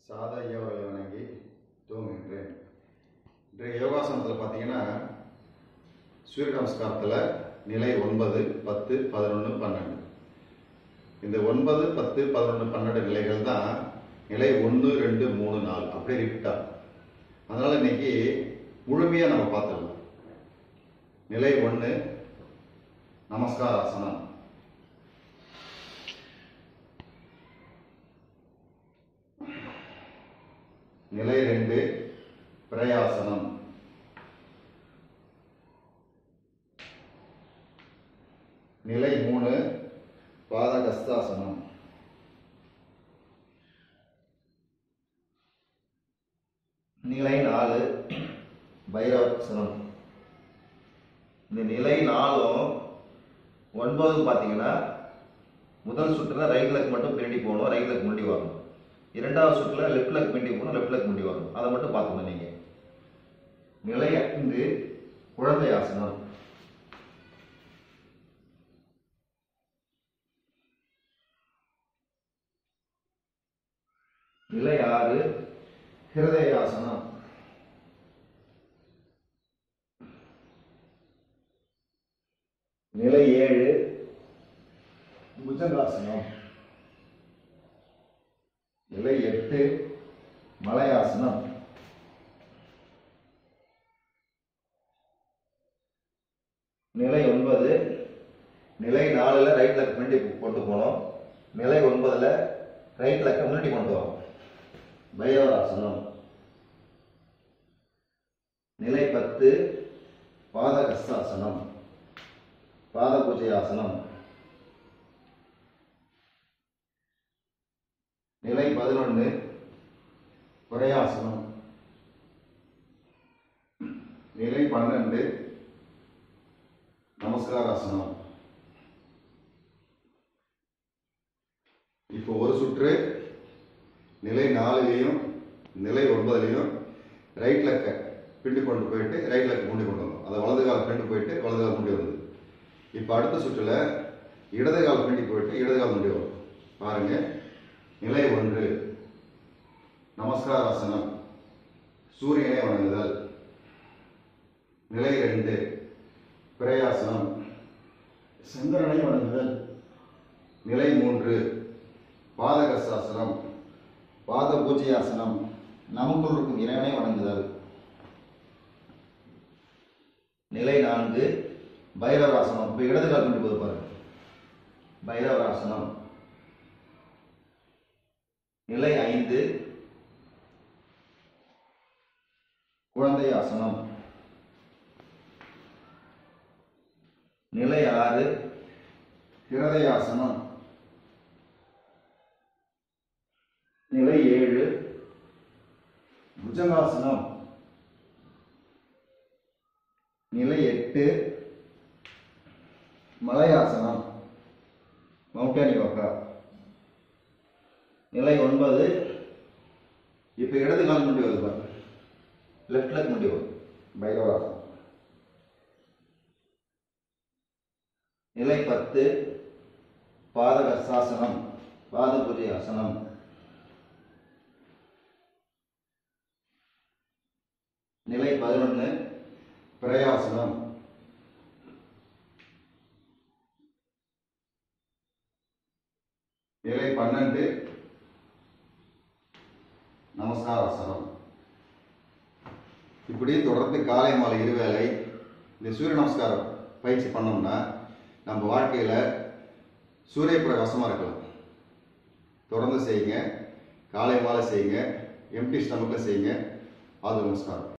சாதா ஐயாவர்களை வணங்கி தூங்குகின்றேன் இன்றைய யோகாசனத்தில் பார்த்தீங்கன்னா சூரிய நமஸ்காரத்தில் நிலை ஒன்பது பத்து பதினொன்று பன்னெண்டு இந்த ஒன்பது பத்து பதினொன்று பன்னெண்டு நிலைகள் தான் நிலை ஒன்று ரெண்டு மூணு நாலு அப்படியே ரிப்பீட்டா அதனால இன்னைக்கு முழுமையாக நம்ம பார்த்துடலாம் நிலை ஒன்று நமஸ்காராசனம் நிலை ரெண்டு பிரயாசனம் நிலை மூணு பாதகஸ்தாசனம் நிலை நாலு பைரவாசனம் இந்த நிலை நாலும் ஒன்பது பார்த்தீங்கன்னா முதல் சுற்றுல ரைட் லெக் மட்டும் பின்னாடி போகணும் ரைட் லெக் முன்னாடி வரணும் இரண்டாவது சுற்றுல லெஃப்ட் லெக் பின்னாடி போகணும் லெஃப்ட் லெக் முன்னாடி வரணும் அதை மட்டும் பார்த்துக்கணும் நீங்க நிலை ஐந்து குழந்தை ஆசனம் நிலை ஆறு ஹிருதயாசனம் நிலை ஏழு புஜங்காசனம் நிலை எட்டு மலையாசனம் நிலை ஒன்பது நிலை நாலுல ரைட் லெக் முன்னாடி கொண்டு போனோம் நிலை ஒன்பதுல ரைட் லெக்க முன்னாடி கொண்டு வரோம் பைரவராசனம் நிலை பத்து பாதகஸ்தாசனம் பாத பூஜை ஆசனம் நிலை பதினொன்று குறையாசனம் நிலை பன்னெண்டு நமஸ்காராசனம் இப்போ ஒரு சுற்று நிலை நாலுலேயும் நிலை ஒன்பதுலேயும் ரைட் லெக்க பிண்டு கொண்டு போயிட்டு ரைட் லெக் முண்டி கொண்டு வந்தோம் அதை வலது கால் பிண்டு போயிட்டு வலது கால் முண்டி வந்தது இப்போ அடுத்த சுற்றுல இடது கால் பிண்டி போயிட்டு இடது கால் முண்டி வரும் பாருங்க நிலை ஒன்று நமஸ்காராசனம் சூரியனை வணங்குதல் நிலை ரெண்டு பிரயாசனம் சந்திரனை வணங்குதல் நிலை மூன்று பாதகசாசனம் பாத பூஜையாசனம் நமக்குள் இருக்கும் இறைவனை வணங்குதல் நிலை நான்கு பைரவராசனம் இப்போ இடது கால் கொண்டு போது பாருங்க பைரவராசனம் நிலை ஐந்து குழந்தை ஆசனம் நிலை ஆறு ஹிருதயாசனம் நிலை ஏழு புஜங்காசனம் நிலை எட்டு மலையாசனம் மவுண்டனி யோகா நிலை ஒன்பது இப்போ இடது கால் முண்டி வருது பாருங்க லெஃப்ட் லெக் முண்டி வரும் பைரவாசனம் நிலை பத்து பாதகசாசனம் பாத பூஜை ஆசனம் நிலை பதினொன்று பிரயாசனம் நிலை பன்னெண்டு நமஸ்காராசனம் இப்படி தொடர்ந்து காலை மாலை இருவேளை இந்த சூரிய நமஸ்காரம் பயிற்சி பண்ணோம்னா நம்ம வாழ்க்கையில் சூரிய பிரகாசமாக இருக்கலாம் தொடர்ந்து செய்யுங்க காலை மாலை செய்யுங்க எம்டி ஸ்டமக்கில் செய்யுங்க அது நமஸ்காரம்